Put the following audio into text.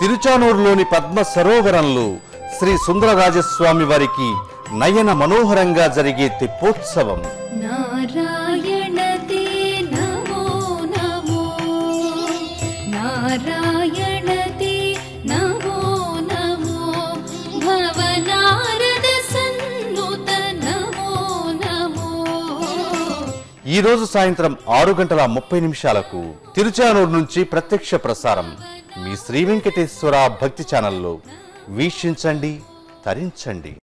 తిరుచానూరులోని పద్మ సరోవరంలో శ్రీ సుందరరాజస్వామి వారికి నయన మనోహరంగా జరిగే తెప్పోత్సవం నారాయణ తే నమో నమో నారాయణ తే నమో నమో భవనారద సన్నుత నమో నమో ఈ రోజు సాయంత్రం ఆరు గంటల ముప్పై నిమిషాలకు తిరుచానూరు నుంచి ప్రత్యక్ష ప్రసారం మీ శ్రీ వెంకటేశ్వర భక్తి ఛానల్లో వీక్షించండి తరించండి